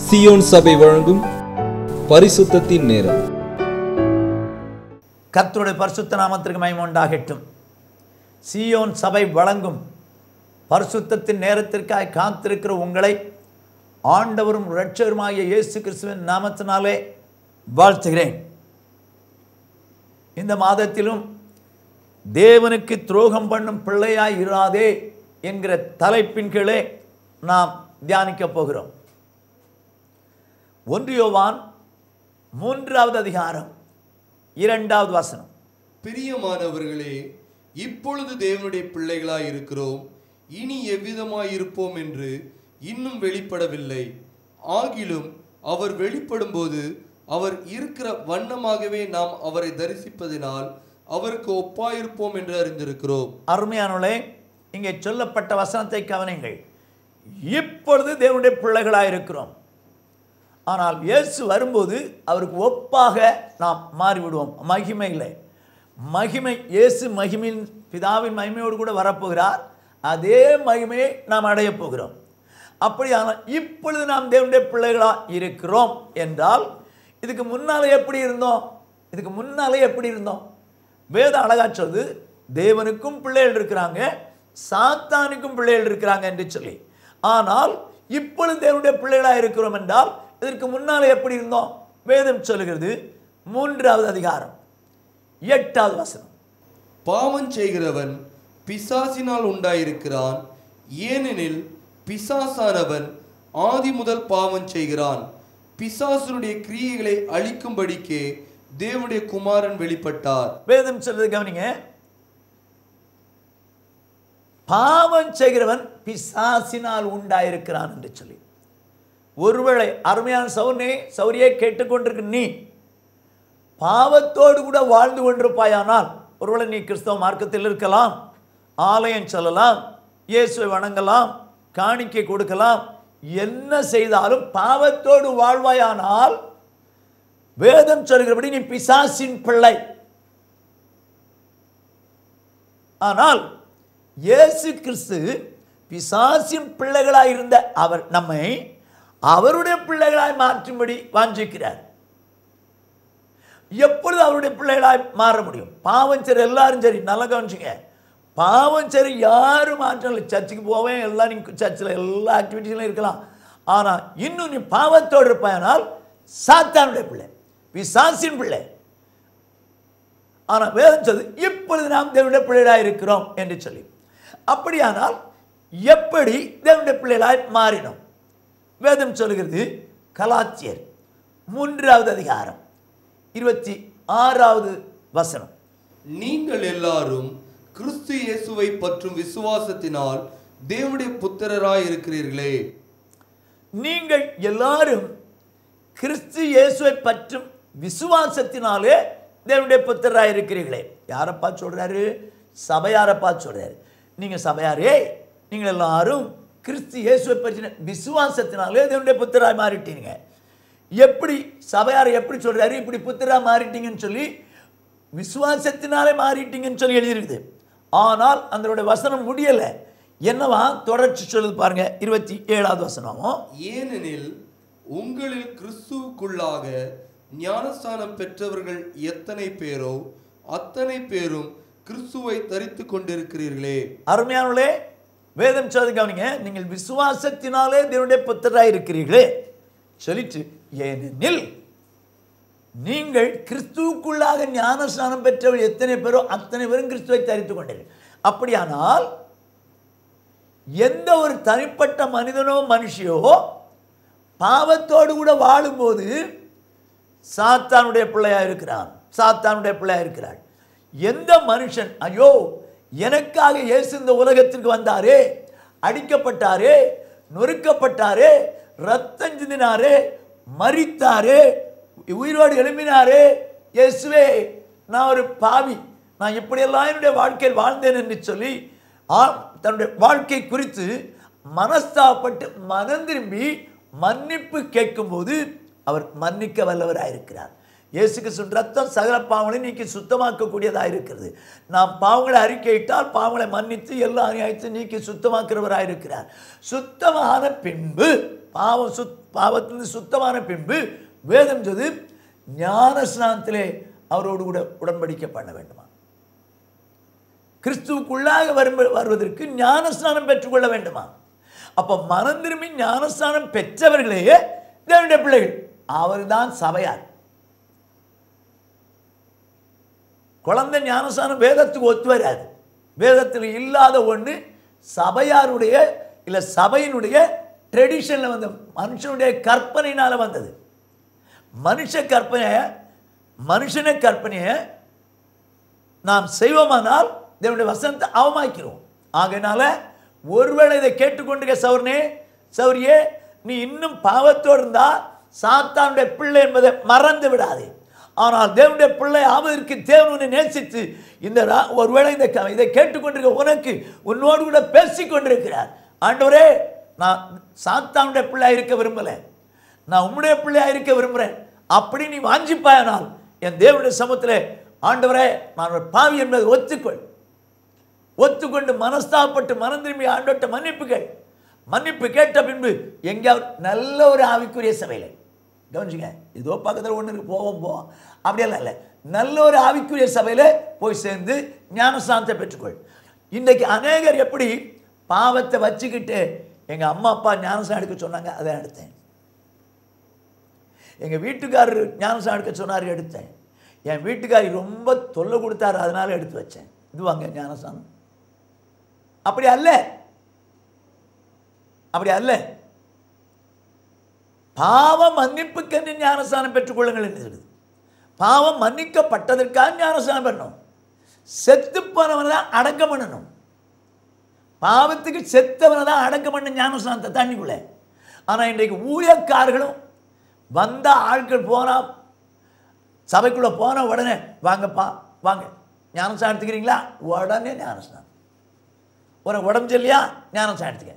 Zion சபை வழங்கும் பரிசுத்தத்தின் நேரம் கர்த்தருடைய பரிசுத்த நாமத்திற்கு மகிமை உண்டாகட்டும் சீயோன் சபை வழங்கும் பரிசுத்தத்தின் நேரத்திற்காக காத்திருக்கிற உங்களை ஆண்டவரும் இரட்சகருமாகிய இயேசு கிறிஸ்துவின் நாமத்தினாலே வாழ்த்துகிறேன் இந்த மாதத்திலும் தேவனுக்கு துரோகம் பண்ணும் பிள்ளையாய் இராதே என்கிற தலைப்பின் கீழே நாம் தியானிக்கப் போகிறோம் ஒன்றியோவான் மூன்றாவது அதிகாரம் இரண்டாவது வசனம் பிரியமானவர்களே இப்பொழுது தேவனுடைய பிள்ளைகளாய் இருக்கிறோம் இனி எவ்விதமாய் இருப்போம் என்று இன்னும் வெளிப்படவில்லை ஆகிலும் அவர் வெளிப்படும்போது அவர் இருக்கிற வண்ணமாகவே நாம் அவரை தரிசிப்பதினால் அவருக்கு ஒப்பாயிருப்போம் என்று அறிந்திருக்கிறோம் அருமையானவர்களே இங்கே சொல்லப்பட்ட வசனத்தை கவனிங்கள் இப்பொழுது தேவனுடைய பிள்ளைகளாக இருக்கிறோம் ஆனால் இயேசு வரும்போது அவருக்கு ஒப்பாக நாம் மாறிவிடுவோம் மகிமை இல்லை மகிமை இயேசு மகிமையின் பிதாவின் மகிமையோடு கூட வரப்போகிறார் அதே மகிமையை நாம் அடையப் போகிறோம் அப்படியானால் இப்பொழுது நாம் தேவனுடைய பிள்ளைகளாக இருக்கிறோம் என்றால் இதுக்கு முன்னாலே எப்படி இருந்தோம் இதுக்கு முன்னாலே எப்படி இருந்தோம் வேதம் அழகா சொல்லுது தேவனுக்கும் பிள்ளைகள் இருக்கிறாங்க சாத்தானுக்கும் பிள்ளைகள் இருக்கிறாங்க என்று சொல்லி ஆனால் இப்பொழுது தேவனுடைய பிள்ளைகளாக இருக்கிறோம் என்றால் இதற்கு முன்னாலே எப்படி இருந்தோம் வேதம் சொல்லுகிறது மூன்றாவது அதிகாரம் எட்டாவது வசனம் பாவம் செய்கிறவன் பிசாசினால் உண்டாயிருக்கிறான் ஏனெனில் பிசாசானவன் ஆதி முதல் பாவம் செய்கிறான் பிசாசனுடைய கிரியைகளை அழிக்கும்படிக்கே தேவனுடைய குமாரன் வெளிப்பட்டார் வேதம் சொல்றது கவனிங்க பாவம் செய்கிறவன் பிசாசினால் உண்டாயிருக்கிறான் என்று சொல்லி ஒருவேளை அருமையான சௌனே சௌரியை கேட்டுக்கொண்டிருக்க நீ பாவத்தோடு கூட வாழ்ந்து கொண்டிருப்பாயானால் ஒருவேளை நீ கிறிஸ்தவ மார்க்கத்தில் இருக்கலாம் ஆலயம் சொல்லலாம் இயேசுவை வணங்கலாம் காணிக்கை கொடுக்கலாம் என்ன செய்தாலும் பாவத்தோடு வாழ்வாயானால் வேதம் சொல்கிறபடி நீ பிசாசின் பிள்ளை ஆனால் இயேசு கிறிஸ்து பிசாசின் பிள்ளைகளாய் இருந்த அவர் நம்மை அவருடைய பிள்ளைகளாய் மாற்றும்படி வாஞ்சிக்கிறார் எப்பொழுது அவருடைய பிள்ளைகளாய் மாற முடியும் பாவம் சரி எல்லாரும் சரி நல்லா கவனிச்சுங்க பாவம் சரி யாரும் மாற்றல சர்ச்சுக்கு போவேன் எல்லாம் நீ சர்ச்சில் எல்லா ஆக்டிவிட்டிஸிலும் இருக்கலாம் ஆனால் இன்னும் நீ பாவத்தோடு இருப்பாயானால் சாத்தானுடைய பிள்ளை பிசாசின் பிள்ளை ஆனால் வேதம் சொல்லு இப்பொழுது நாம் தேவனுடைய பிள்ளைகளாய் இருக்கிறோம் என்று சொல்லி அப்படியானால் எப்படி தேவனுடைய பிள்ளைகளாய் மாறினோம் வேதம் சொல்லுகிறது கலாச்சியர் மூன்றாவது அதிகாரம் இருபத்தி ஆறாவது வசனம் நீங்கள் எல்லாரும் கிறிஸ்து இயேசுவை பற்றும் விசுவாசத்தினால் தேவனுடைய புத்திரராய் இருக்கிறீர்களே நீங்கள் எல்லாரும் கிறிஸ்து இயேசுவை பற்றும் விசுவாசத்தினாலே தேவனுடைய புத்திரராக இருக்கிறீர்களே யாரப்பா சொல்றாரு சபையாரப்பா சொல்றாரு நீங்கள் சபையாரே நீங்கள் எல்லாரும் கிறிஸ்து இயேசுவை பற்றின விசுவாசத்தினாலே தேவனுடைய புத்திராய் மாறிட்டீங்க எப்படி சபையார் எப்படி சொல்றாரு இப்படி புத்திரா மாறிட்டீங்கன்னு சொல்லி விசுவாசத்தினாலே மாறிட்டீங்கன்னு சொல்லி எழுதியிருக்குது ஆனால் அதனுடைய வசனம் முடியலை என்னவா தொடர்ச்சி சொல்லுது பாருங்க இருபத்தி ஏழாவது வசனமும் ஏனெனில் உங்களில் கிறிஸ்துவுக்குள்ளாக ஞானஸ்தானம் பெற்றவர்கள் எத்தனை பேரோ அத்தனை பேரும் கிறிஸ்துவை தரித்து கொண்டிருக்கிறீர்களே அருமையானவர்களே வேதம் சொல்றது கவனிங்க நீங்கள் விசுவாசத்தினாலே தேவனுடைய புத்தராக இருக்கிறீர்களே சொல்லிட்டு ஏனெனில் நீங்கள் கிறிஸ்துவுக்குள்ளாக ஞானஸ்நானம் பெற்றவர்கள் எத்தனை பேரோ அத்தனை பேரும் கிறிஸ்துவை தரித்துக் கொண்டீர்கள் அப்படியானால் எந்த ஒரு தனிப்பட்ட மனிதனோ மனுஷியோ பாவத்தோடு கூட வாழும்போது சாத்தானுடைய பிள்ளையா இருக்கிறான் சாத்தானுடைய பிள்ளையா இருக்கிறாள் எந்த மனுஷன் ஐயோ எனக்காக இயேசு இந்த உலகத்திற்கு வந்தாரே அடிக்கப்பட்டாரே நொறுக்கப்பட்டாரே ரத்தம் சிந்தினாரே மரித்தாரே உயிரோடு எழுப்பினாரே இயேசுவே நான் ஒரு பாவி நான் இப்படியெல்லாம் என்னுடைய வாழ்க்கையில் வாழ்ந்தேன் என்று சொல்லி ஆ- தன்னுடைய வாழ்க்கை குறித்து மனஸ்தாபப்பட்டு மனம் திரும்பி மன்னிப்பு கேட்கும்போது அவர் மன்னிக்க வல்லவராயிருக்கிறார் இயேசு கிறிஸ்துவின் ரத்தம் சகல பாவங்களை நீக்கி சுத்தமாக்கக்கூடியதாக இருக்கிறது நாம் பாவங்களை அறிக்கையிட்டால் பாவங்களை மன்னித்து எல்லா அநியாயத்தையும் நீக்கி சுத்தமாக்கிறவராக இருக்கிறார் சுத்தமான பின்பு பாவம் சுத் பாவத்திலிருந்து சுத்தமான பின்பு வேதம் சொல்லுது ஞான ஸ்நானத்திலே அவரோடு கூட உடன்படிக்கை பண்ண வேண்டுமா கிறிஸ்துவுக்குள்ளாக வரும் வருவதற்கு ஞானஸ்நானம் பெற்றுக்கொள்ள வேண்டுமா அப்போ மனம் திரும்பி ஞானஸ்நானம் பெற்றவர்களே தேவனுடைய பிள்ளைகள் அவர்தான் சபையார் குழந்தை ஞானஸ்நானம் வேதத்துக்கு ஒத்து வராது வேதத்தில் இல்லாத ஒன்று சபையாருடைய இல்லை சபையினுடைய ட்ரெடிஷனில் வந்த மனுஷனுடைய கற்பனையினால் வந்தது மனுஷ கற்பனை மனுஷன கற்பனையை நாம் செய்வோமானால் தேவனுடைய வசனத்தை அவமாக்கிறோம் ஆகையினால ஒருவேளை இதை கேட்டுக்கொண்டிருக்க சௌர்னே சௌரியே நீ இன்னும் பாவத்தோடு இருந்தா சாத்தானுடைய பிள்ளை என்பதை மறந்து விடாதே ஆனால் தேவனுடைய பிள்ளை ஆவதற்கு தேவன் உன்னை நேசித்து இந்த ரா- ஒருவேளை இந்த க- இதை கேட்டுக்கொண்டிருக்க உனக்கு உன்னோடு கூட பேசிக் கொண்டிருக்கிறார் ஆண்டவரே நான் சாத்தானுடைய பிள்ளை இருக்க விரும்பலை நான் உம்முடைய பிள்ளையா இருக்க விரும்புகிறேன் அப்படி நீ வாஞ்சிப்பாயனால் என் தேவனுடைய சமூகத்தில் ஆண்டவரே நான் ஒரு பாவி என்பதை ஒத்துக்கொள் ஒத்துக்கொண்டு மனஸ்தாப்பட்டு மனம் திரும்பி ஆண்டோட்ட மன்னிப்புகள் மன்னிப்பு கேட்ட பின்பு எங்கேயாவது நல்ல ஒரு ஆவிக்குரிய சபையில் கவனிச்சுங்க இதோ பக்கத்தில் ஒன்று இருக்கு போவோம் போவோம் அப்படியெல்லாம் இல்லை நல்ல ஒரு ஆவிக்குரிய சபையில் போய் சேர்ந்து ஞானஸ்தானத்தை பெற்றுக்கொள் இன்றைக்கு அநேகர் எப்படி பாவத்தை வச்சுக்கிட்டு எங்கள் அம்மா அப்பா ஞானஸ்தானம் எடுக்க சொன்னாங்க அதை எடுத்தேன் எங்கள் வீட்டுக்காரர் ஞானஸ்தானம் எடுக்க சொன்னார் எடுத்தேன் என் வீட்டுக்காரி ரொம்ப தொல்லை கொடுத்தாரு அதனால எடுத்து வச்சேன் இது வாங்க ஞானஸ்தானம் அப்படி அல்ல அப்படி அல்ல பாவ மன்னிப்புக்கென்று ஞானஸ்தானம் பெற்றுக்கொள்ளுங்கள் என்று சொல்லுது பாவம் மன்னிக்கப்பட்டதற்காக ஞானஸ்தானம் பண்ணணும் செத்து போனவனை தான் அடக்கம் பண்ணணும் பாவத்துக்கு செத்தவனை தான் அடக்கம் பண்ண ஞானஸ்தானத்தை தண்ணிக்குள்ளே ஆனால் இன்றைக்கு ஊழியக்காரர்களும் வந்த ஆட்கள் போனால் சபைக்குள்ளே போன உடனே வாங்கப்பா வாங்க ஞானஸ்தானம் எடுத்துக்கிறீங்களா உடனே ஞானஸ்தானம் உனக்கு உடம்பு சரியில்லையா ஞானஸ்தானம் எடுத்துக்க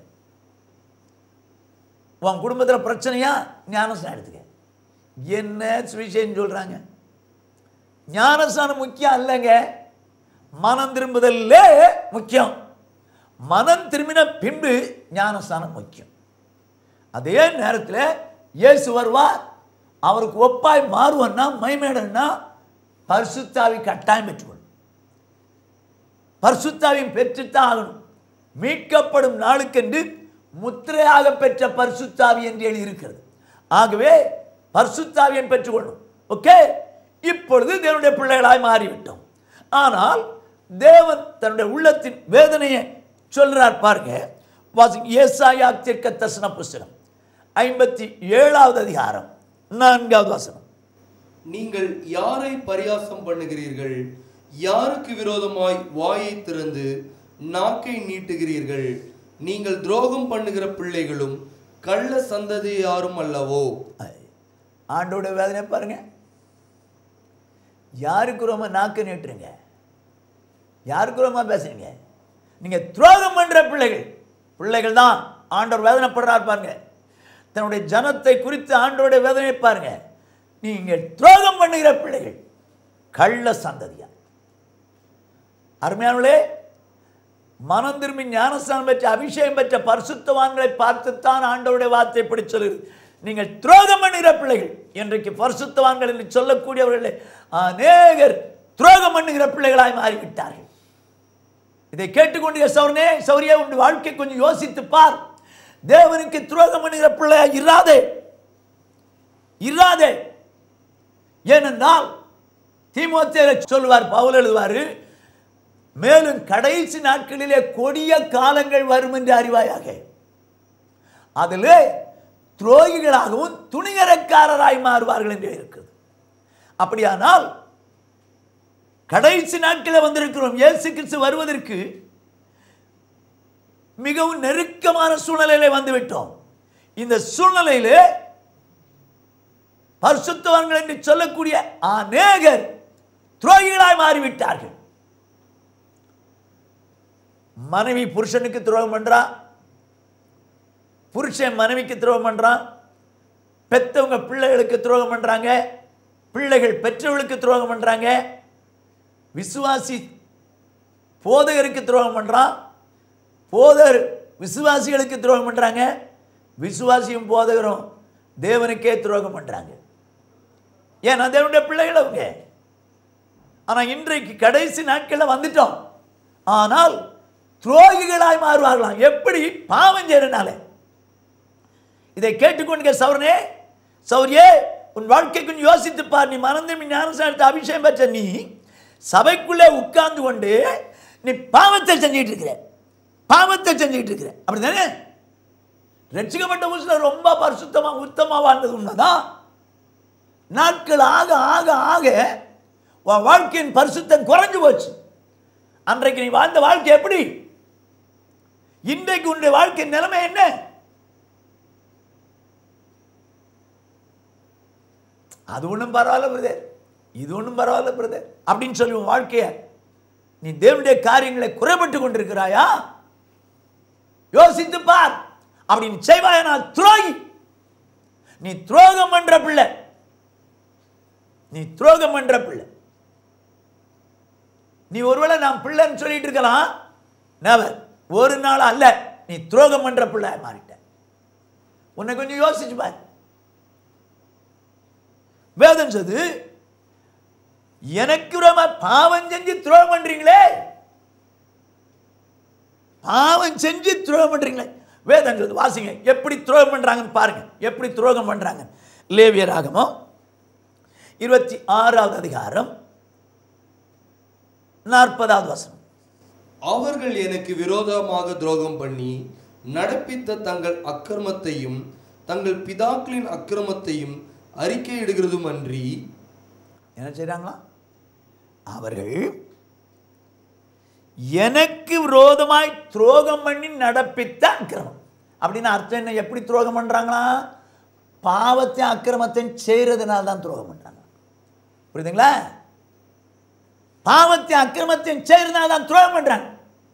உன் குடும்பத்தில் பிரச்சனையா ஞானஸ்தானம் எடுத்துக்க என்ன சுவிசேஷம் சொல்கிறாங்க ஞானஸ்தானம் முக்கியம் அல்லங்க மனம் திரும்புதல்லே முக்கியம் மனம் திரும்பின பின்பு ஞானஸ்தானம் முக்கியம் அதே நேரத்தில் இயேசு வருவார் அவருக்கு ஒப்பாய் மாறுவன்னா மைமேடன்னா பரிசுத்தாவி கட்டாயம் பெற்றுக்கொள்ளும் பரிசுத்தாவியும் பெற்றுத்தான் ஆகணும் மீட்கப்படும் நாளுக்கென்று முத்திரையாக பெற்ற பரிசுத்தாவி என்று எழுதியிருக்கிறது ஆகவே பரிசுத்தாவியை பெற்றுக்கொள்ளும் ஓகே இப்பொழுது தேவனுடைய பிள்ளைகளாய் மாறிவிட்டோம் ஆனால் தேவன் தன்னுடைய உள்ளத்தின் வேதனையை சொல்றார் பாருங்க வாசிங்க ஏசாயா தீர்க்க தரிசன புஸ்தகம் ஐம்பத்தி ஏழாவது அதிகாரம் நான்காவது வசனம் நீங்கள் யாரை பரியாசம் பண்ணுகிறீர்கள் யாருக்கு விரோதமாய் வாயை திறந்து நாக்கை நீட்டுகிறீர்கள் நீங்கள் துரோகம் பண்ணுகிற பிள்ளைகளும் கள்ள சந்ததியாரும் அல்லவோ ஆண்டோட வேதனை பாருங்க யாருக்கு ரொம்ப நாக்கு நீட்டுறீங்க யாருக்கு ரொம்ப பேசுறீங்க நீங்க துரோகம் பண்ற பிள்ளைகள் பிள்ளைகள் தான் ஆண்டவர் வேதனைப்படுறார் பாருங்க தன்னுடைய ஜனத்தை குறித்து ஆண்டோட வேதனை பாருங்க நீங்க துரோகம் பண்ணுகிற பிள்ளைகள் கள்ள சந்ததியா அருமையானவர்களே மனம் திரும்பி ஞானஸ்தானம் பெற்ற அபிஷேகம் பெற்ற பரிசுத்தவான்களை பார்த்துத்தான் ஆண்டவருடைய வார்த்தை இப்படி சொல்லுது நீங்கள் துரோகம் பண்ணுகிற பிள்ளைகள் இன்றைக்கு பரிசுத்தவான்கள் என்று சொல்லக்கூடியவர்களே அநேகர் துரோகம் பண்ணுகிற பிள்ளைகளாய் மாறிவிட்டார்கள் இதை கேட்டுக்கொண்டிய சௌரனே சௌரியா உன் வாழ்க்கை கொஞ்சம் யோசித்து பார் தேவனுக்கு துரோகம் பண்ணுகிற பிள்ளையா இராதே இராதே ஏனென்றால் தீமோத்தேல சொல்லுவார் பவுல் எழுதுவார் மேலும் கடைசி நாட்களிலே கொடிய காலங்கள் வரும் என்று அறிவாயாக அதிலே துரோகிகளாகவும் துணிகரக்காரராய் மாறுவார்கள் என்று இருக்குது அப்படியானால் கடைசி நாட்களில் வந்திருக்கிறோம் இயேசு கிறிஸ்து வருவதற்கு மிகவும் நெருக்கமான சூழ்நிலையிலே வந்துவிட்டோம் இந்த சூழ்நிலையிலே பரிசுத்தவான்கள் என்று சொல்லக்கூடிய அநேகர் துரோகிகளாய் மாறிவிட்டார்கள் மனைவி புருஷனுக்கு துரோகம் பண்றா புருஷன் மனைவிக்கு துரோகம் பண்றான் பெத்தவங்க பிள்ளைகளுக்கு துரோகம் பண்றாங்க பிள்ளைகள் பெற்றவர்களுக்கு துரோகம் பண்றாங்க விசுவாசி போதகருக்கு துரோகம் பண்றான் போதகர் விசுவாசிகளுக்கு துரோகம் பண்றாங்க விசுவாசியும் போதகரும் தேவனுக்கே துரோகம் பண்றாங்க ஏன்னா தேவனுடைய பிள்ளைகள் அவங்க ஆனால் இன்றைக்கு கடைசி நாட்களில் வந்துட்டோம் ஆனால் துரோகிகளாய் மாறுவார்களாம் எப்படி பாவம் செய்யறனால இதை கேட்டுக்கொண்டு சௌரனே சௌரியே உன் வாழ்க்கை கொஞ்சம் யோசித்து பார் நீ மறந்து நீ ஞானசாரத்தை அபிஷேகம் பெற்ற நீ சபைக்குள்ளே உட்கார்ந்து கொண்டு நீ பாவத்தை செஞ்சுட்டு இருக்கிற பாவத்தை செஞ்சுட்டு இருக்கிற அப்படிதானே ரட்சிக்கப்பட்ட புதுசுல ரொம்ப பரிசுத்தமா உத்தமா வாழ்ந்தது உண்மைதான் நாட்கள் ஆக ஆக ஆக உன் வாழ்க்கையின் பரிசுத்தம் குறைஞ்சு போச்சு அன்றைக்கு நீ வாழ்ந்த வாழ்க்கை எப்படி இன்றைக்கு உன்னுடைய வாழ்க்கை நிலைமை என்ன அது ஒன்றும் பரவாயில்ல பிரதர் இது ஒன்றும் பரவாயில்ல பிரதர் அப்படின்னு சொல்லி உன் வாழ்க்கைய நீ தேவனுடைய காரியங்களை குறைபட்டு கொண்டிருக்கிறாயா யோசித்து பார் அப்படின்னு செய்வாயா நான் துரோகி நீ துரோகம் பண்ற பிள்ளை நீ துரோகம் பண்ற பிள்ளை நீ ஒருவேளை நான் பிள்ளைன்னு சொல்லிட்டு இருக்கலாம் never ஒரு நாள் அல்ல நீ துரோகம் பண்ற பிள்ளை மாறிட்ட உன்னை கொஞ்சம் யோசிச்சு பார் வேதம் சொல்லுது எனக்கு ரொம்ப பாவம் செஞ்சு துரோகம் பண்றீங்களே பாவம் செஞ்சு துரோகம் பண்றீங்களே வேதம் சொல்லுது வாசிங்க எப்படி துரோகம் பண்றாங்கன்னு பாருங்க எப்படி துரோகம் பண்றாங்க லேவியராகமோ இருபத்தி ஆறாவது அதிகாரம் நாற்பதாவது வசனம் அவர்கள் எனக்கு விரோதமாக துரோகம் பண்ணி நடப்பித்த தங்கள் அக்கிரமத்தையும் தங்கள் பிதாக்களின் அக்கிரமத்தையும் அறிக்கையிடுகிறதும் அன்றி என்ன செய்றாங்களா அவர்கள் எனக்கு விரோதமாய் துரோகம் பண்ணி நடப்பித்த அக்கிரமம் அப்படின்னு அர்த்தம் என்ன எப்படி துரோகம் பண்றாங்களா பாவத்தையும் அக்கிரமத்தையும் செய்யறதுனால தான் துரோகம் பண்றாங்க புரியுதுங்களா பாவத்தையும் அக்கிரமத்தையும் செய்யறதுனால தான் துரோகம் பண்றாங்க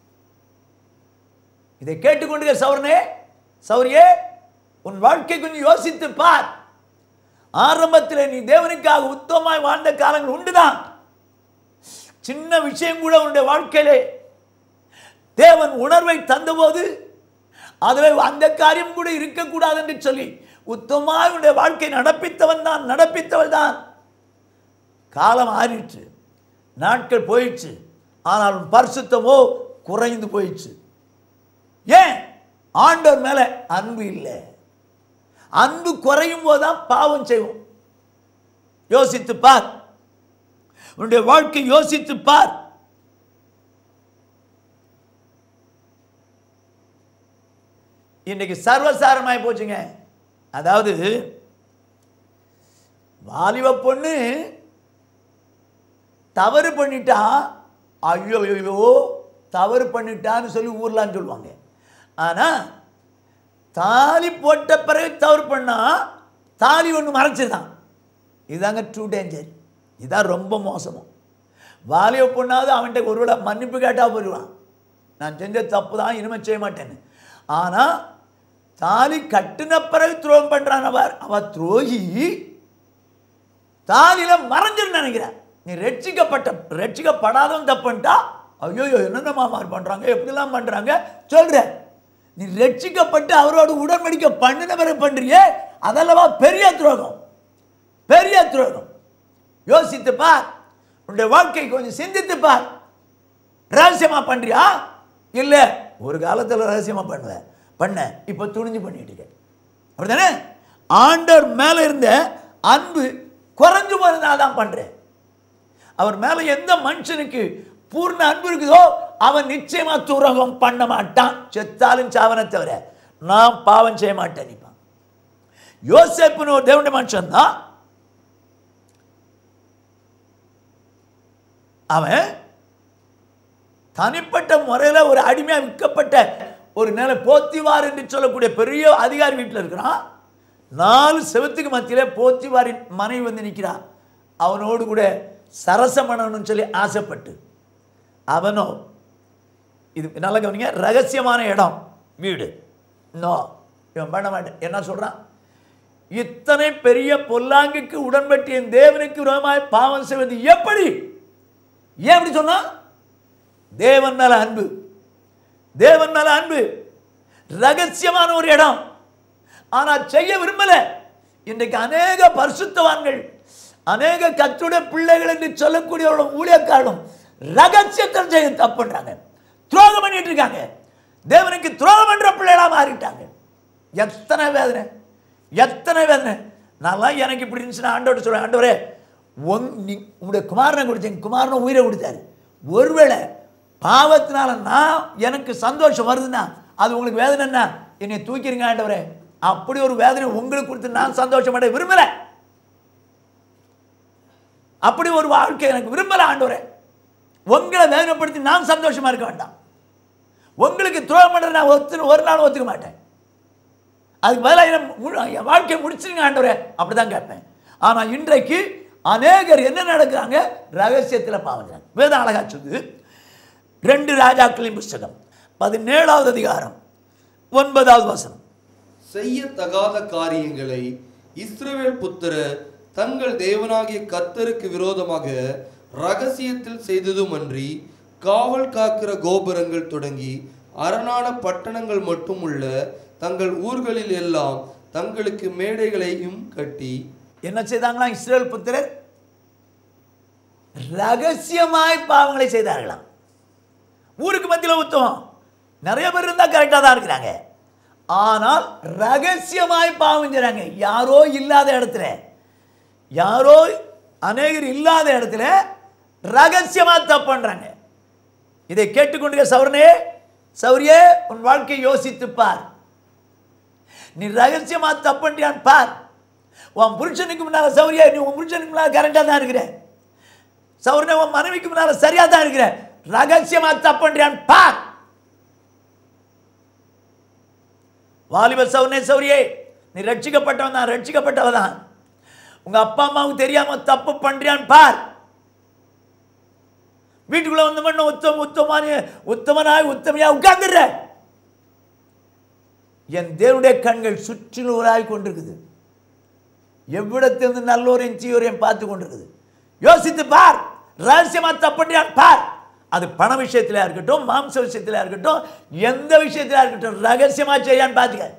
இதை கேட்டுக்கொண்டு சௌரனே சௌரியே உன் வாழ்க்கை கொஞ்சம் யோசித்து பார் ஆரம்பத்தில் நீ தேவனுக்காக உத்தமமாய் வாழ்ந்த காலங்கள் உண்டுதான் சின்ன விஷயம் கூட உன்னுடைய வாழ்க்கையிலே தேவன் உணர்வை தந்தபோது அதில் அந்த காரியம் கூட இருக்கக்கூடாது என்று சொல்லி உத்தமமாய் உன்னுடைய வாழ்க்கை நடப்பித்தவன் தான் நடப்பித்தவள் தான் காலம் ஆறிற்று நாட்கள் போயிடுச்சு ஆனால் உன் பரிசுத்தமோ குறைந்து போயிடுச்சு ஏன் ஆண்டவர் மேல அன்பு இல்லை அன்பு குறையும் போதுதான் பாவம் செய்வோம் யோசித்து பார் உன்னுடைய வாழ்க்கை யோசித்து பார் இன்னைக்கு சர்வசாரமாய் போச்சுங்க அதாவது வாலிப பொண்ணு தவறு பண்ணிட்டா ஐயோ ஐயோ தவறு பண்ணிட்டான்னு சொல்லி ஊர்லான்னு சொல்லுவாங்க ஆனால் தாலி போட்ட பிறகு தவறு பண்ணா தாலி ஒன்று மறைச்சிருதான் இதாங்க ட்ரூ டேஞ்சர் இதான் ரொம்ப மோசமும் வாலிப பொண்ணாவது அவன்கிட்ட ஒருவேளை மன்னிப்பு கேட்டால் போயிடுவான் நான் செஞ்ச தப்பு தான் இனிமேல் செய்ய மாட்டேன்னு ஆனால் தாலி கட்டின பிறகு துரோகம் பண்ணுறான் அவர் அவ துரோகி தாலியில மறைஞ்சிரு நினைக்கிறேன் நீ ரட்சிக்கப்பட்ட ரட்சிக்கப்படாதவன் தப்புன்ட்டா ஐயோ என்னென்னமா மாதிரி பண்றாங்க எப்படிலாம் பண்றாங்க சொல்ற நீ ரட்சிக்கப்பட்டு அவரோட உடன்படிக்கை பண்ணின பிறகு பண்றியே அதல்லவா பெரிய துரோகம் பெரிய துரோகம் யோசித்து பார் உன்னுடைய வாழ்க்கை கொஞ்சம் சிந்தித்து பார் ரகசியமா பண்றியா இல்ல ஒரு காலத்துல ரகசியமா பண்ணுவேன் பண்ண இப்ப துணிஞ்சு பண்ணிட்டு இருக்க அப்படிதானே ஆண்டவர் மேல இருந்த அன்பு குறைஞ்சு போனதால தான் பண்றேன் அவர் மேல எந்த மனுஷனுக்கு பூர்ண அன்பு இருக்குதோ அவன் நிச்சயமா துரோகம் பண்ண மாட்டான் செத்தாலும் சாவனை தவிர நான் பாவம் செய்ய மாட்டேன் நிப்பான் யோசேப்புன்னு ஒரு தேவனுடைய மனுஷன் தான் அவன் தனிப்பட்ட முறையில் ஒரு அடிமையாக விற்கப்பட்ட ஒரு நிலை போத்திவார் என்று சொல்லக்கூடிய பெரிய அதிகாரி வீட்டில் இருக்கிறான் நாலு செவத்துக்கு மத்தியிலே போத்திவாரின் மனைவி வந்து நிற்கிறான் அவனோடு கூட சரசம் பண்ணணும்னு சொல்லி ஆசைப்பட்டு அவனோ இது நல்லா கவனிங்க ரகசியமான இடம் வீடு நோ இவன் பண்ண மாட்டேன் என்ன சொல்றான் இத்தனை பெரிய பொல்லாங்குக்கு உடன்பட்டு என் தேவனுக்கு விரோதமாய் பாவம் செய்வது எப்படி ஏன் அப்படி சொன்னா தேவன் மேல அன்பு தேவன் மேல அன்பு ரகசியமான ஒரு இடம் ஆனால் செய்ய விரும்பல இன்றைக்கு அநேக பரிசுத்தவான்கள் அநேக கத்துடைய பிள்ளைகள் என்று சொல்லக்கூடியவர்களும் ஊழியக்காரர்களும் ரகசியத்தில் செய்ய தப்பு பண்றாங்க துரோகம் பண்ணிட்டு இருக்காங்க தேவனுக்கு துரோகம் பண்ற பிள்ளைகளா மாறிட்டாங்க எத்தனை வேதனை எத்தனை வேதனை நான்லாம் எனக்கு இப்படி இருந்துச்சுன்னா ஆண்டோட சொல்றேன் ஆண்டவரே உங் நீ உங்களுடைய குமாரனை கொடுத்தீங்க குமாரனை உயிரை கொடுத்தாரு ஒருவேளை பாவத்தினால நான் எனக்கு சந்தோஷம் வருதுன்னா அது உங்களுக்கு வேதனைன்னா என்னை தூக்கிடுங்க ஆண்டவரே அப்படி ஒரு வேதனை உங்களுக்கு கொடுத்து நான் சந்தோஷம் அடைய விரும்பல அப்படி ஒரு வாழ்க்கை எனக்கு விரும்பல ஆண்டவரே உங்களை வேதனைப்படுத்தி நான் சந்தோஷமா இருக்க வேண்டாம் உங்களுக்கு துரோகம் பண்ற நான் ஒத்து ஒரு நாள் ஒத்துக்க மாட்டேன் அதுக்கு பதிலாக என்ன மு- என் வாழ்க்கையை முடிச்சிருங்க ஆண்டவரே அப்படிதான் கேட்பேன் ஆனா இன்றைக்கு அநேகர் என்ன நடக்கிறாங்க ரகசியத்தில் பாவம் வேதம் அழகா சொல்லுது ரெண்டு ராஜாக்களின் புஸ்தகம் பதினேழாவது அதிகாரம் ஒன்பதாவது வசனம் செய்யத்தகாத காரியங்களை இஸ்ரவேல் புத்திரர் தங்கள் தேவனாகிய கர்த்தருக்கு விரோதமாக ரகசியத்தில் செய்ததுமன்றி காவல் காக்கிற கோபுரங்கள் தொடங்கி அரணான பட்டணங்கள் மட்டும் உள்ள தங்கள் ஊர்களில் எல்லாம் தங்களுக்கு மேடைகளையும் கட்டி என்ன செய்தாங்களா இஸ்ரேல் புத்திரர் ரகசியமாய் பாவங்களை செய்தார்களாம் ஊருக்கு மத்தியில் உத்தமம் நிறைய பேர் இருந்தால் கரெக்டாக தான் இருக்கிறாங்க ஆனால் ரகசியமாய் பாவம் செய்கிறாங்க யாரோ இல்லாத இடத்துல யாரோ அநேகர் இல்லாத இடத்துல ரகசியமாக தப்பு பண்றாங்க இதை கேட்டுக்கொண்டு சௌரனே சௌரியே உன் வாழ்க்கையை யோசித்து பார் நீ ரகசியமா தப்புன்றியான் பார் உன் புருஷனுக்கு முன்னால சௌரியா நீ உன் புருஷனுக்கு முன்னால கரெக்டாக தான் இருக்கிற சௌரனே உன் மனைவிக்கு முன்னால சரியா தான் இருக்கிற ரகசியமா தப்புன்றியான் பார் வாலிப சௌரனே சௌரியே நீ ரட்சிக்கப்பட்டவன் தான் ரட்சிக்கப்பட்டவ தான் உங்க அப்பா அம்மாவுக்கு தெரியாம தப்பு பண்றியான் பார் வீட்டுக்குள்ள வந்து பண்ண உத்தம உத்தமான உத்தமனாய் உத்தமையா உட்கார்ந்துடுற என் தேவனுடைய கண்கள் சுற்றிலூராய் கொண்டிருக்குது எவ்விடத்திலிருந்து நல்லோரையும் தீயோரையும் பார்த்து கொண்டிருக்குது யோசித்து பார் ரகசியமா தப்பண்டியான் பார் அது பண விஷயத்திலா இருக்கட்டும் மாம்ச விஷயத்திலா இருக்கட்டும் எந்த விஷயத்திலா இருக்கட்டும் ரகசியமா செய்யான்னு பார்த்துக்க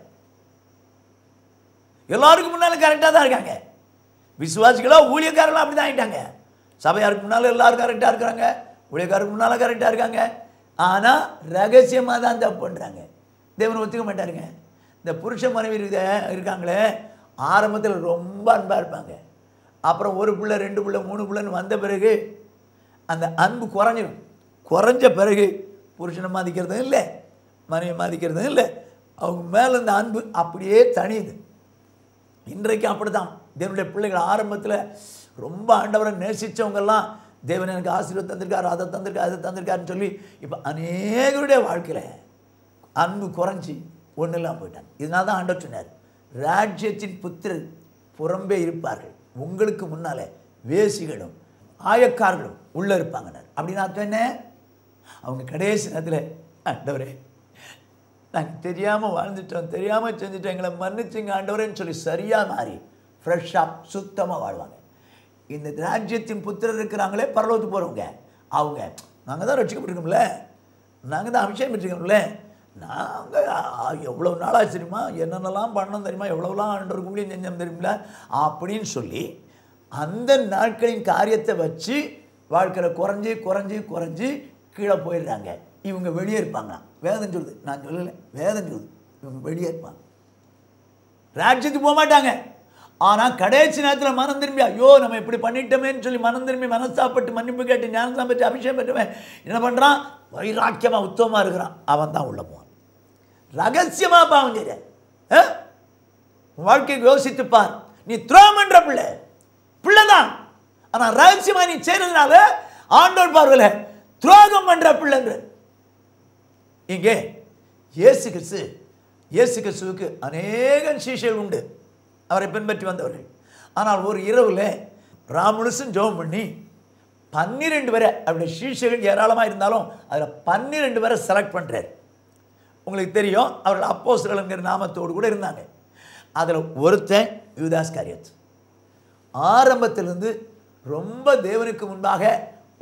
எல்லாருக்கும் முன்னாலும் கரெக்டாக தான் இருக்காங்க விசுவாசிகளோ ஊழியக்காரங்களும் அப்படி தான் ஆகிட்டாங்க சபையாருக்கு முன்னால் எல்லாரும் கரெக்டாக இருக்கிறாங்க ஊழியக்காருக்கு முன்னால் கரெக்டாக இருக்காங்க ஆனால் ரகசியமாக தான் தப்பு பண்ணுறாங்க தேவனை ஒத்துக்க மாட்டாருங்க இந்த புருஷ மனைவி இருக்க இருக்காங்களே ஆரம்பத்தில் ரொம்ப அன்பாக இருப்பாங்க அப்புறம் ஒரு பிள்ளை ரெண்டு பிள்ளை மூணு பிள்ளைன்னு வந்த பிறகு அந்த அன்பு குறைஞ்சிடும் குறைஞ்ச பிறகு புருஷனை மதிக்கிறதும் இல்லை மனைவி மதிக்கிறதும் இல்லை அவங்க மேலே இந்த அன்பு அப்படியே தனியுது இன்றைக்கு அப்படித்தான் தேவனுடைய பிள்ளைகள் ஆரம்பத்தில் ரொம்ப ஆண்டவரை நேசித்தவங்கெல்லாம் தேவன் எனக்கு ஆசீர்வாதம் தந்திருக்காரு அதை தந்திருக்காரு அதை தந்திருக்காருன்னு சொல்லி இப்போ அநேகருடைய வாழ்க்கையில் அன்பு குறைஞ்சி ஒன்றும் இல்லாமல் போயிட்டாங்க இதனால தான் ஆண்டவர் சொன்னார் ராஜ்யத்தின் புத்திரர் புறம்பே இருப்பார்கள் உங்களுக்கு முன்னாலே வேசிகளும் ஆயக்காரர்களும் உள்ளே இருப்பாங்கன்னார் அப்படின்னு அர்த்தம் என்ன அவங்க கடைசி நேரத்தில் ஆண்டவரே நாங்கள் தெரியாமல் வாழ்ந்துட்டோம் தெரியாமல் செஞ்சுட்டோம் எங்களை மன்னிச்சுங்க ஆண்டவரேன்னு சொல்லி சரியாக மாறி ஃப்ரெஷ்ஷாக சுத்தமாக வாழ்வாங்க இந்த ராஜ்யத்தின் புத்திரர் இருக்கிறாங்களே பரலோகத்துக்கு போகிறவங்க அவங்க நாங்கள் தான் ரட்சிக்கப்பட்டிருக்கோம்ல நாங்கள் தான் அபிஷேகம் பெற்றிருக்கோம்ல நாங்கள் எவ்வளோ நாளாக தெரியுமா என்னென்னலாம் பண்ணோம் தெரியுமா எவ்வளோலாம் ஆண்டவருக்கு ஊழியம் செஞ்சோம் தெரியுமில அப்படின்னு சொல்லி அந்த நாட்களின் காரியத்தை வச்சு வாழ்க்கையில் குறைஞ்சி குறைஞ்சி குறைஞ்சி கீழே போயிடுறாங்க இவங்க வெளியே இருப்பாங்க வேதம் சொல்லுது நான் சொல்லலை வேதம் சொல்லுது இவங்க வெளியே இருப்பாங்க ராஜ்யத்துக்கு போக மாட்டாங்க ஆனால் கடைசி நேரத்தில் மனம் திரும்பி ஐயோ நம்ம இப்படி பண்ணிட்டோமேன்னு சொல்லி மனம் திரும்பி மனசாப்பட்டு மன்னிப்பு கேட்டு ஞானசாம் பெற்று அபிஷேகம் பெற்றவன் என்ன பண்ணுறான் வைராக்கியமாக உத்தமமாக இருக்கிறான் அவன் தான் உள்ள போவான் ரகசியமாக பாவம் செய்ய வாழ்க்கையை யோசித்து பார் நீ துரோகம் பண்ற பிள்ளை பிள்ளை தான் ஆனால் ரகசியமா நீ செய்யறதுனால ஆண்டோர் பார்வையில் துரோகம் பண்ற பிள்ளைன்ற இங்கே இயேசு கிறிஸ்து இயேசு கிறிஸ்துவுக்கு அநேக சீஷர்கள் உண்டு அவரை பின்பற்றி வந்தவர்கள் ஆனால் ஒரு இரவில் ராமுனுசும் ஜெபம் பண்ணி பன்னிரெண்டு பேரை அவருடைய சீஷர்கள் ஏராளமாக இருந்தாலும் அதில் பன்னிரெண்டு பேரை செலக்ட் பண்ணுறார் உங்களுக்கு தெரியும் அவர்கள் அப்போஸ்தலங்கிற நாமத்தோடு கூட இருந்தாங்க அதில் ஒருத்தன் யூதாஸ் காரியத் ஆரம்பத்திலிருந்து ரொம்ப தேவனுக்கு முன்பாக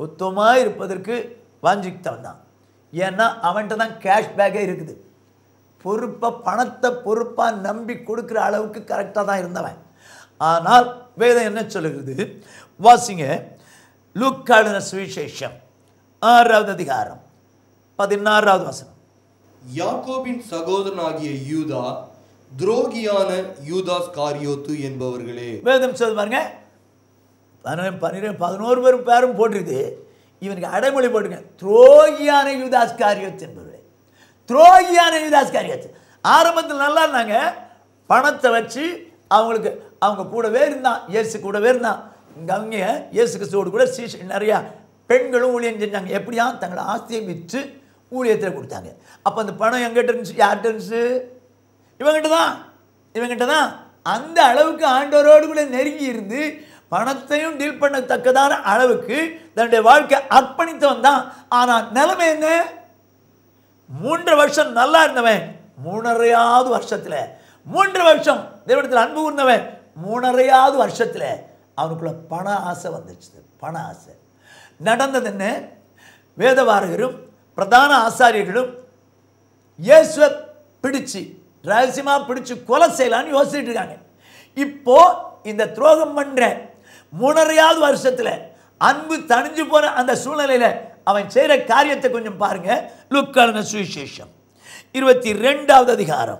உத்தமமாக இருப்பதற்கு வாஞ்சித்தவன் தான் ஏன்னா அவன்கிட்ட தான் கேஷ் பேக்கே இருக்குது பொறுப்பை பணத்தை பொறுப்பாக நம்பி கொடுக்குற அளவுக்கு கரெக்டாக தான் இருந்தவன் ஆனால் வேதம் என்ன சொல்லுகிறது வாசிங்க லூக்காளின சுவிசேஷம் ஆறாவது அதிகாரம் பதினாறாவது வசனம் யாக்கோபின் சகோதரனாகிய யூதா துரோகியான யூதாஸ் காரியோத்து என்பவர்களே வேதம் சொல்லுது பாருங்க பன்னிரெண்டு பன்னிரெண்டு பதினோரு பேரும் பேரும் போட்டிருக்கு இவனுக்கு அடைமொழி போட்டுங்க துரோகியான யூதாஸ் காரியத் என்பவர்களே துரோகியான யூதாஸ் காரியத் ஆரம்பத்தில் நல்லா இருந்தாங்க பணத்தை வச்சு அவங்களுக்கு அவங்க கூடவே இருந்தான் இயேசு கூடவே இருந்தான் இங்கே அவங்க இயேசு கிறிஸ்துவோடு கூட சீஷ நிறையா பெண்களும் ஊழியம் செஞ்சாங்க எப்படியா தங்களை ஆஸ்தியை விற்று ஊழியத்தில் கொடுத்தாங்க அப்போ அந்த பணம் எங்கிட்ட இருந்துச்சு யார்கிட்ட இருந்துச்சு இவங்கிட்ட தான் இவங்கிட்ட தான் அந்த அளவுக்கு ஆண்டவரோடு கூட நெருங்கி இருந்து பணத்தையும் டீல் பண்ணத்தக்கதான அளவுக்கு தன்னுடைய வாழ்க்கை அர்ப்பணித்தவன் தான் ஆனால் நிலைமை என்ன மூன்று வருஷம் நல்லா இருந்தவன் மூணரையாவது வருஷத்தில் மூன்று வருஷம் தேவனத்தில் அன்பு கூர்ந்தவன் மூணரையாவது வருஷத்தில் அவனுக்குள்ள பண ஆசை வந்துச்சு பண ஆசை நடந்தது என்ன வேதவாரகரும் பிரதான ஆசாரியர்களும் இயேசுவை பிடிச்சு ரகசியமாக பிடிச்சு கொலை செய்யலான்னு யோசிச்சுட்டு இருக்காங்க இப்போ இந்த துரோகம் பண்ற மூணரையாவது வருஷத்துல அன்பு தணிஞ்சு போன அந்த சூழ்நிலையில அவன் செய்கிற காரியத்தை கொஞ்சம் பாருங்க லுக்கான சுவிசேஷம் இருபத்தி ரெண்டாவது அதிகாரம்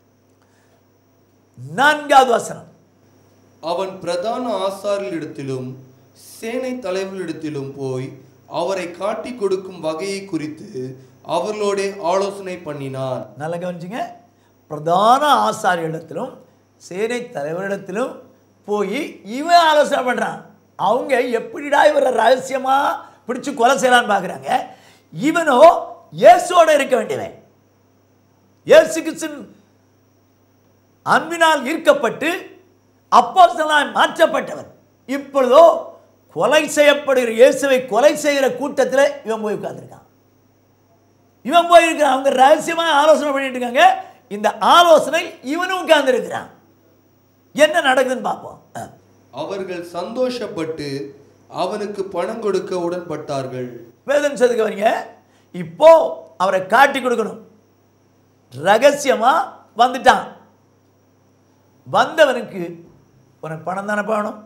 நான்காவது வசனம் அவன் பிரதான ஆசாரியர்களிடத்திலும் சேனை தலைவர்களிடத்திலும் போய் அவரை காட்டி கொடுக்கும் வகையை குறித்து அவர்களோட ஆலோசனை பண்ணினான் நல்லா கவனிச்சுங்க பிரதான ஆசாரியரிடத்திலும் சேனை தலைவரிடத்திலும் போய் இவன் ஆலோசனை பண்ணுறான் அவங்க எப்படிடா இவரை ரகசியமாக பிடிச்சு கொலை செய்யலான்னு பார்க்குறாங்க இவனோ இயேசுவோட இருக்க வேண்டியவன் இயேசு கிறிஸ்துவின் அன்பினால் ஈர்க்கப்பட்டு அப்போஸ்தலனாய் மாற்றப்பட்டவன் இப்பொழுதோ கொலை செய்யப்படுகிற இயேசுவை கொலை செய்கிற கூட்டத்தில் இவன் போய் உட்கார்ந்திருக்கான் இவன் போயிருக்கிறான் அவங்க ரகசியமாக ஆலோசனை பண்ணிட்டு இருக்காங்க இந்த ஆலோசனை இவனும் உட்கார்ந்துருக்கிறான் என்ன நடக்குதுன்னு பார்ப்போம் ஆ. அவர்கள் சந்தோஷப்பட்டு அவனுக்கு பணம் கொடுக்க உடன்பட்டார்கள் வேதம் சொல்லுங்க வரீங்க இப்போ அவரை காட்டி கொடுக்கணும் ரகசியமா வந்துட்டான் வந்தவனுக்கு உனக்கு பணம் தானே வேணும்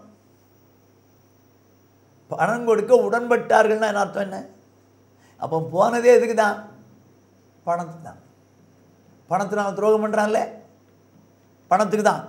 பணம் கொடுக்க உடன்பட்டார்கள்னா என்ன அர்த்தம் என்ன அப்போ போனதே எதுக்கு தான் பணத்துக்கு தான் பணத்துக்கு அவன் துரோகம் பண்ணுறான்ல பணத்துக்கு தான்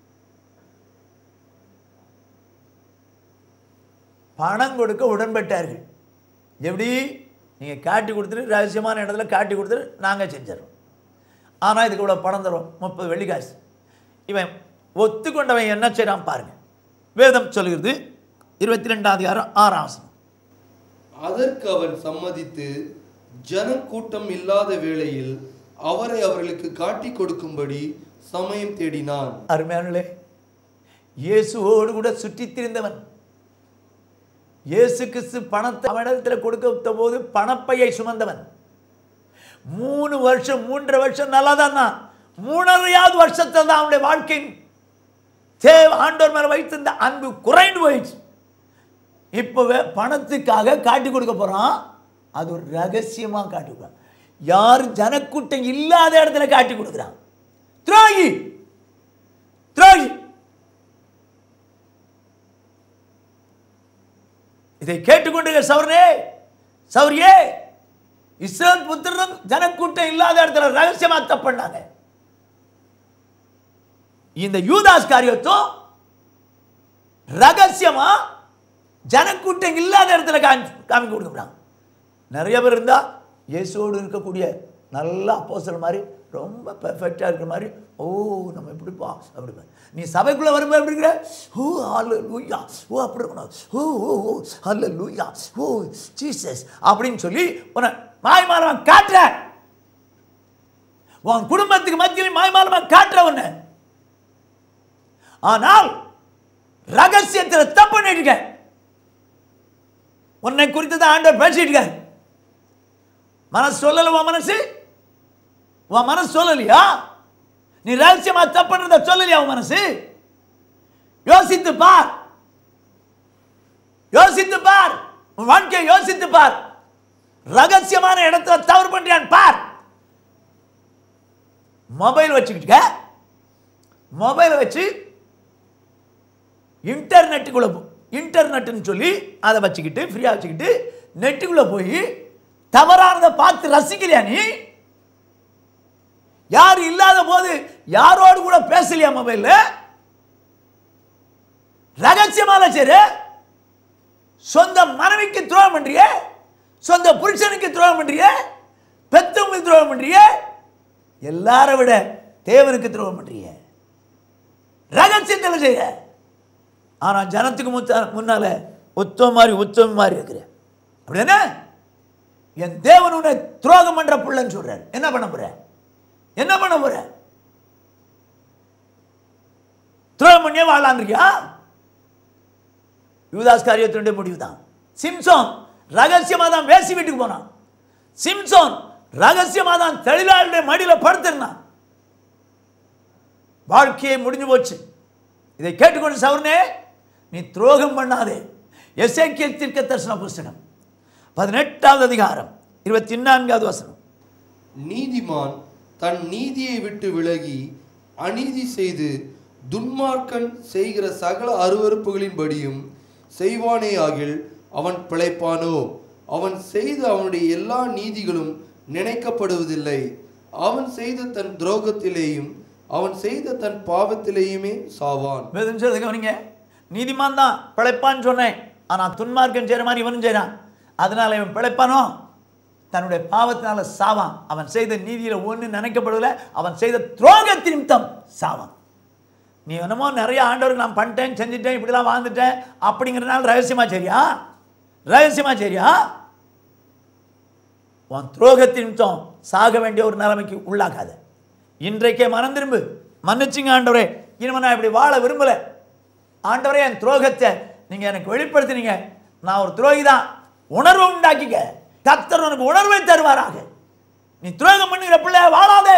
பணம் கொடுக்க உடன்பட்டார்கள் எப்படி நீங்கள் காட்டி கொடுத்துட்டு ரகசியமான இடத்துல காட்டி கொடுத்துட்டு நாங்கள் செஞ்சிடறோம் ஆனால் இதுக்கு இவ்வளோ பணம் தருவோம் முப்பது வெள்ளி காசு இவன் ஒத்துக்கொண்டவன் என்ன செய்கிறான் பாருங்க வேதம் சொல்கிறது இருபத்தி ரெண்டாம் அதிகாரம் ஆறாம் வசனம் அதற்கு அவன் சம்மதித்து ஜனக்கூட்டம் இல்லாத வேளையில் அவரை அவர்களுக்கு காட்டி கொடுக்கும்படி சமயம் தேடினான் அருமையானே இயேசுவோடு கூட சுற்றித் திரிந்தவன் இயேசு கிறிஸ்து பணத்தை அவனிடத்தில் கொடுத்த போது பணப்பையை சுமந்தவன் மூணு வருஷம் மூன்றரை வருஷம் நல்லா தான் தான் மூணரையாவது வருஷத்தில் தான் அவனுடைய வாழ்க்கையின் தேவ ஆண்டோர் மேலே வைத்திருந்த அன்பு குறைந்து போயிடுச்சு இப்போ வே- பணத்துக்காக காட்டி கொடுக்க போகிறான் அது ஒரு ரகசியமாக காட்டி கொடுக்குறான் யார் ஜனக்கூட்டம் இல்லாத இடத்துல காட்டி கொடுக்குறான் துரோகி துரோகி இதை கேட்டுக்கொண்டிருக்க சௌரனே சௌரியே இஸ்ரேல் புத்திரனும் ஜனக்கூட்டம் இல்லாத இடத்துல ரகசியமா தப்பு பண்ணாங்க இந்த யூதாஸ் காரியத்தும் ரகசியமா ஜனக்கூட்டம் இல்லாத இடத்துல காமி காமிக்க கொடுக்குறான் நிறைய பேர் இருந்தா இயேசுவோடு இருக்கக்கூடிய நல்ல அப்போஸ்தலர் மாதிரி ரொம்ப பெர்ஃபெக்டாக இருக்கிற மாதிரி ஓ நம்ம எப்படிப்பா அப்படிப்பா நீ சபைக்குள்ளே வரும்போது எப்படி இருக்கிற ஓ அல்ல லூயா ஓ அப்படி இருக்கணும் ஓ ஓ ஓ அல்ல லூயா ஓ ஜீசஸ் அப்படின்னு சொல்லி உன்னை மாய்மாலமாக காட்டுற உன் குடும்பத்துக்கு மத்தியில் மாய்மாலமாக காட்டுற உன்னை ஆனால் ரகசியத்தில் தப்பு பண்ணிட்டு இருக்க உன்னை குறித்து தான் ஆண்டவர் பேசிட்டு இருக்கார் மனசு சொல்லல உன் மனசு உன் மனசு சொல்லலையா நீ ரகசியமா தப்புன்றத சொல்லலையா உன் மனசு யோசித்து பார் யோசித்து பார் உன் வாழ்க்கையை யோசித்து பார் ரகசியமான இடத்துல தவறு பண்றியான் பார் மொபைல் வச்சுக்கிட்டு மொபைலை வச்சு இன்டர்நெட்டுக்குள்ளே போ இன்டர்நெட்டுன்னு சொல்லி அதை வச்சுக்கிட்டு ஃப்ரீயாக வச்சுக்கிட்டு நெட்டுக்குள்ளே போய் தவறானதை பார்த்து ரசிக்கலையா நீ யார் இல்லாத போது யாரோடு கூட பேசலையா மொபைல்ல ரகசியமான சரி சொந்த மனைவிக்கு துரோகம் பண்றிய சொந்த புருஷனுக்கு துரோகம் பண்றிய பெத்தவங்களுக்கு துரோகம் பண்றிய எல்லாரை விட தேவனுக்கு துரோகம் பண்றிய ரகசியத்தில் செய்ய ஆனா ஜனத்துக்கு முத்த முன்னால உத்தம மாதிரி உத்தம மாதிரி இருக்கிற அப்படின்னா என் தேவன் உன்னை துரோகம் பண்ற பிள்ளைன்னு சொல்றாரு என்ன பண்ண போற என்ன பண்ண போற துரோகம் பண்ணியே வாழலான் இருக்கியா யூதாஸ் காரியத்தினுடைய முடிவு தான் சிம்சோன் ரகசியமாக தான் வேசி வீட்டுக்கு போனான் சிம்சோன் ரகசியமாக தான் தொழிலாளருடைய மடியில் படுத்திருந்தான் வாழ்க்கையை முடிஞ்சு போச்சு இதை கேட்டுக்கொண்டு சவர்னே நீ துரோகம் பண்ணாதே எசேக்கியல் தீர்க்க தரிசன புஸ்தகம் பதினெட்டாவது அதிகாரம் இருபத்தி நான்காவது வசனம் நீதிமான் தன் நீதியை விட்டு விலகி அநீதி செய்து துன்மார்க்கன் செய்கிற சகல அருவருப்புகளின்படியும் செய்வானேயாகில் அவன் பிழைப்பானோ அவன் செய்த அவனுடைய எல்லா நீதிகளும் நினைக்கப்படுவதில்லை அவன் செய்த தன் துரோகத்திலேயும் அவன் செய்த தன் பாவத்திலேயுமே சாவான் வேதம் சொல்றது கவனிங்க நீதிமான் தான் பிழைப்பான்னு சொன்னேன் ஆனால் துன்மார்க்கன் செய்கிற மாதிரி இவனும் செய்கிறான் அதனால இவன் பிழைப்பானோ தன்னுடைய பாவத்தினால சாவான் அவன் செய்த நீதியில் ஒன்று நினைக்கப்படுவதில்லை அவன் செய்த துரோகத்தின் நிமித்தம் சாவான் நீ என்னமோ நிறைய ஆண்டவருக்கு நான் பண்ணிட்டேன் செஞ்சுட்டேன் இப்படிலாம் வாழ்ந்துட்டேன் அப்படிங்கிறதுனால ரகசியமா சரியா ரகசியமா சரியா உன் துரோகத்தின் நிமித்தம் சாக வேண்டிய ஒரு நிலைமைக்கு உள்ளாக்காத இன்றைக்கே மனம் திரும்பு மன்னிச்சுங்க ஆண்டவரே இனிமே நான் இப்படி வாழ விரும்பல ஆண்டவரே என் துரோகத்தை நீங்க எனக்கு வெளிப்படுத்தினீங்க நான் ஒரு துரோகி தான் உணர்வை உண்டாக்கிக்க கர்த்தர் உனக்கு உணர்வை தருவாராக நீ துரோகம் பண்ணுகிற பிள்ளை வாழாதே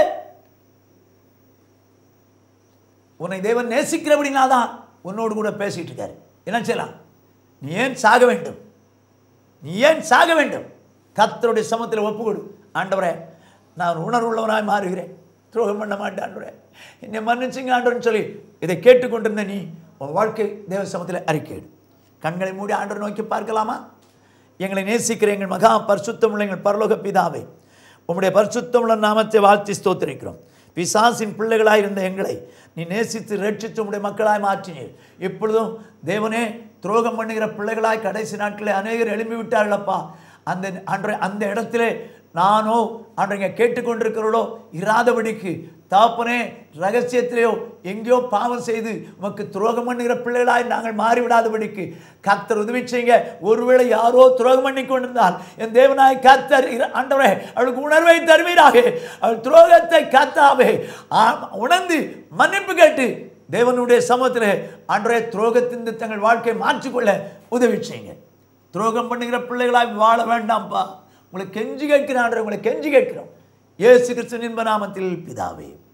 உன்னை தேவன் நேசிக்கிறபடினா தான் உன்னோடு கூட பேசிட்டு இருக்காரு என்ன செய்யலாம் நீ ஏன் சாக வேண்டும் நீ ஏன் சாக வேண்டும் கர்த்தருடைய சமத்தில் ஒப்பு கொடு ஆண்டவரே நான் உணர்வுள்ளவனாய் மாறுகிறேன் துரோகம் பண்ண மாட்டேன் ஆண்டவரே என்னை மன்னிச்சுங்க ஆண்டவர்னு சொல்லி இதை கேட்டுக்கொண்டிருந்த நீ உன் வாழ்க்கை தேவ சமத்தில் அறிக்கையிடு கண்களை மூடி ஆண்டவர் நோக்கி பார்க்கலாமா எங்களை நேசிக்கிற எங்கள் மகா பரிசுத்தமுள்ள எங்கள் பரலோக பிதாவே உம்முடைய பரிசுத்தமுள்ள நாமத்தை வாழ்த்தி ஸ்தோத்திரிக்கிறோம் பிசாசின் பிள்ளைகளாய் இருந்த எங்களை நீ நேசித்து ரட்சித்து உம்முடைய மக்களாய் மாற்றினீர் இப்பொழுதும் தேவனே துரோகம் பண்ணுகிற பிள்ளைகளாய் கடைசி நாட்களில் அநேகர் எழுப்பி விட்டார்களப்பா அந்த அன்றை அந்த இடத்திலே நானோ அன்றைங்க கேட்டுக்கொண்டிருக்கிறவளோ இராதபடிக்கு தாப்பனே ரகசியத்திலேயோ எங்கேயோ பாவம் செய்து உமக்கு துரோகம் பண்ணுகிற பிள்ளைகளாய் நாங்கள் மாறிவிடாதபடிக்கு கர்த்தர் உதவி செய்யுங்க ஒருவேளை யாரோ துரோகம் பண்ணி கொண்டிருந்தால் என் தேவனாய் கர்த்தர் இர- ஆண்டவரே அவளுக்கு உணர்வை தருவீராக அவள் துரோகத்தை கத்தாவே உணர்ந்து மன்னிப்பு கேட்டு தேவனுடைய சமூகத்தில் ஆண்டவரே துரோகத்தின் தங்கள் வாழ்க்கையை மாற்றிக்கொள்ள உதவி செய்யுங்க துரோகம் பண்ணுகிற பிள்ளைகளாய் வாழ வேண்டாம்ப்பா உங்களை கெஞ்சி கேட்கிறேன் ஆண்டவரே, உங்களை கெஞ்சி கேட்கிறோம் இயேசு கிறிஸ்துவின் இன்ப நாமத்தில் பிதாவே